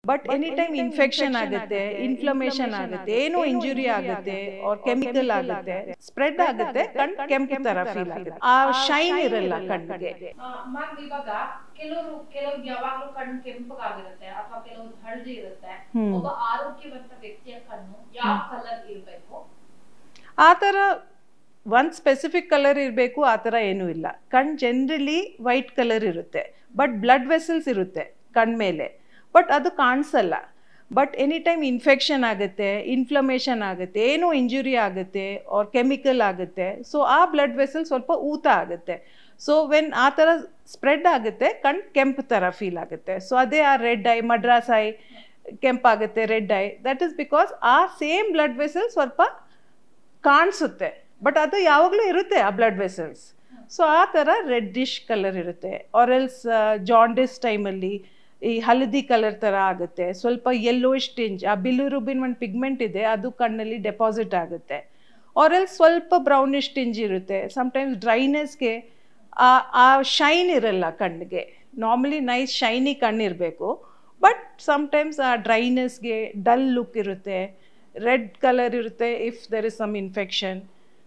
But any time infection ಆಗುತ್ತೆ inflammation ಆಗುತ್ತೆ ಏನೋ ಇಂಜುರಿ ಆಗುತ್ತೆ ಆರ್ ಕೆಮಿಕಲ್ ಆಗುತ್ತೆ ಸ್ಪ್ರೆಡ್ ಆಗುತ್ತೆ ಕಣ್ ಕೆಂಪು ತರ ಫೀಲ್ ಆಗುತ್ತೆ ಆ ಶೈನ್ ಇರಲ್ಲ ಕಣ್ಣಿಗೆ ಮ್ಯಾಮ್ ಇವಾಗ ಕೆಲವರು ಕೆಲವ್ರು ಯಾವಾಗ್ಲೂ ಕಣ್ಣು ಕೆಂಪಗಾಗಿರುತ್ತೆ ಅಥವಾ ಕೆಲವ್ರು ಹಳದಿ ಇರುತ್ತೆ ಹ್ಮ್. ಒಬ್ಬ ಆರೋಗ್ಯವಂತ ವ್ಯಕ್ತಿಯ ಕಣ್ಣು ಯಾವ ಕಲರ್ ಇರ್ಬೇಕು ಆ ಥರ ಒಂದು ಸ್ಪೆಸಿಫಿಕ್ ಕಲರ್ ಇರಬೇಕು ಆ ಥರ ಏನೂ ಇಲ್ಲ ಕಣ್ ಜನರಲಿ ವೈಟ್ ಕಲರ್ ಇರುತ್ತೆ ಬಟ್ ಬ್ಲಡ್ ವೆಸಲ್ಸ್ ಇರುತ್ತೆ ಕಣ್ಮೇಲೆ ಬಟ್ ಅದು ಕಾಣಿಸಲ್ಲ ಬಟ್ ಎನಿ ಟೈಮ್ ಇನ್ಫೆಕ್ಷನ್ ಆಗುತ್ತೆ ಇನ್ಫ್ಲಮೇಷನ್ ಆಗುತ್ತೆ ಏನೋ ಇಂಜುರಿ ಆಗುತ್ತೆ ಆರ್ ಕೆಮಿಕಲ್ ಆಗುತ್ತೆ ಸೊ ಆ ಬ್ಲಡ್ ವೆಸಲ್ ಸ್ವಲ್ಪ ಊತ ಆಗುತ್ತೆ ಸೊ ವೆನ್ ಆ ಥರ ಸ್ಪ್ರೆಡ್ ಆಗುತ್ತೆ ಕಣ್ ಕೆಂಪು ಥರ ಫೀಲ್ ಆಗುತ್ತೆ ಸೊ ಅದೇ ಆ ರೆಡ್ ಐ ಮಡ್ರಾಸ್ ಐ ಕೆಂಪಾಗುತ್ತೆ red eye that is because ಆ ಸೇಮ್ ಬ್ಲಡ್ ವೆಸಲ್ ಸ್ವಲ್ಪ ಕಾಣಿಸುತ್ತೆ ಬಟ್ ಅದು ಯಾವಾಗಲೂ ಇರುತ್ತೆ ಆ ಬ್ಲಡ್ ವೆಸಲ್ಸ್ ಸೊ ಆ ಥರ ರೆಡ್ಡಿಶ್ ಕಲರ್ ಇರುತ್ತೆ ಆರೆಲ್ಸ್ ಜಾಂಡಿಸ್ ಟೈಮಲ್ಲಿ ಈ ಹಳದಿ ಕಲರ್ ಥರ ಆಗುತ್ತೆ ಸ್ವಲ್ಪ ಯೆಲ್ಲೋಯಿಶ್ ಟಿಂಜ್ ಆ ಬಿಲಿರುಬಿನ್ ಒಂದು ಪಿಗ್ಮೆಂಟ್ ಇದೆ ಅದು ಕಣ್ಣಲ್ಲಿ ಡೆಪಾಸಿಟ್ ಆಗುತ್ತೆ ಆರೆಲ್ಸ್ ಸ್ವಲ್ಪ ಬ್ರೌನಿಶ್ ಟಿಂಜ್ ಇರುತ್ತೆ ಸಮ್ಟೈಮ್ಸ್ ಡ್ರೈನೆಸ್ಗೆ ಆ ಆ ಶೈನ್ ಇರಲ್ಲ ಕಣ್ಣಿಗೆ ನಾರ್ಮಲಿ ನೈಸ್ ಶೈನಿ ಕಣ್ಣಿರಬೇಕು ಬಟ್ ಸಮ್ಟೈಮ್ಸ್ ಆ ಡ್ರೈನೆಸ್ಗೆ ಡಲ್ ಲುಕ್ ಇರುತ್ತೆ ರೆಡ್ ಕಲರ್ ಇರುತ್ತೆ if there is some infection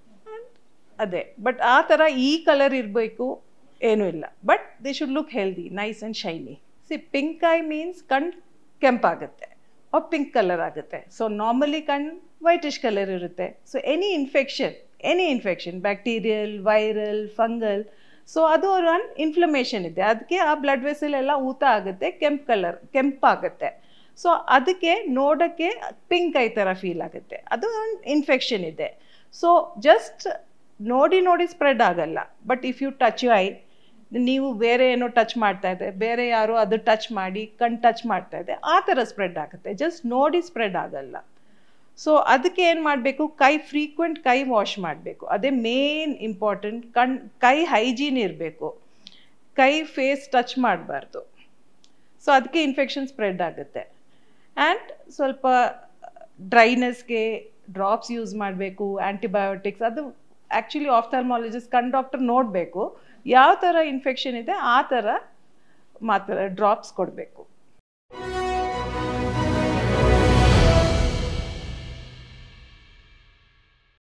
ಅದೇ ಬಟ್ ಆ ಥರ ಈ ಕಲರ್ ಇರಬೇಕು ಏನೂ ಇಲ್ಲ but they should look healthy nice and shiny see pink eye means ಕಣ್ ಕೆಂಪಾಗುತ್ತೆ ಆರ್ ಪಿಂಕ್ ಕಲರ್ ಆಗುತ್ತೆ ಸೊ ನಾರ್ಮಲಿ ಕಣ್ ವೈಟಿಶ್ ಕಲರ್ ಇರುತ್ತೆ so any infection any infection bacterial viral fungal so ಅದು ಒಂದು ಇನ್ಫ್ಲಮೇಷನ್ ಇದೆ ಅದಕ್ಕೆ ಆ ಬ್ಲಡ್ ವೆಸಲ್ ಎಲ್ಲ ಊತ ಆಗುತ್ತೆ ಕೆಂಪು ಕಲರ್ ಕೆಂಪಾಗುತ್ತೆ ಸೊ ಅದಕ್ಕೆ ನೋಡೋಕ್ಕೆ ಪಿಂಕ್ ಐ ಥರ ಫೀಲ್ ಆಗುತ್ತೆ ಅದು ಒಂದು ಇನ್ಫೆಕ್ಷನ್ ಇದೆ ಸೊ ಜಸ್ಟ್ ನೋಡಿ ನೋಡಿ ಸ್ಪ್ರೆಡ್ ಆಗಲ್ಲ but if you touch you eye ನೀವು ಬೇರೆ ಏನೋ ಟಚ್ ಮಾಡ್ತಾ ಇದೆ ಬೇರೆ ಯಾರೋ ಅದು ಟಚ್ ಮಾಡಿ ಕಣ್ ಟಚ್ ಮಾಡ್ತಾ ಇದೆ ಆ ಥರ ಸ್ಪ್ರೆಡ್ ಆಗುತ್ತೆ ಜಸ್ಟ್ ನೋಡಿ ಸ್ಪ್ರೆಡ್ ಆಗಲ್ಲ ಸೊ ಅದಕ್ಕೆ ಏನು ಮಾಡಬೇಕು ಕೈ ಫ್ರೀಕ್ವೆಂಟ್ ಕೈ ವಾಶ್ ಮಾಡಬೇಕು ಅದೇ ಮೇನ್ ಇಂಪಾರ್ಟೆಂಟ್ ಕಣ್ ಕೈ ಹೈಜೀನ್ ಇರಬೇಕು ಕೈ ಫೇಸ್ ಟಚ್ ಮಾಡಬಾರ್ದು ಸೊ ಅದಕ್ಕೆ ಇನ್ಫೆಕ್ಷನ್ ಸ್ಪ್ರೆಡ್ ಆಗುತ್ತೆ ಆ್ಯಂಡ್ ಸ್ವಲ್ಪ ಡ್ರೈನೆಸ್ಗೆ ಡ್ರಾಪ್ಸ್ ಯೂಸ್ ಮಾಡಬೇಕು ಆ್ಯಂಟಿಬಯೋಟಿಕ್ಸ್ ಅದು ಆ್ಯಕ್ಚುಲಿ ಆಫ್ಥಲ್ಮಾಲಜಿಸ್ಟ್ ಕಣ್ ಡಾಕ್ಟರ್ ನೋಡಬೇಕು ಯಾವ ಥರ ಇನ್ಫೆಕ್ಷನ್ ಇದೆ ಆ ಥರ ಮಾತ್ರ ಡ್ರಾಪ್ಸ್ ಕೊಡಬೇಕು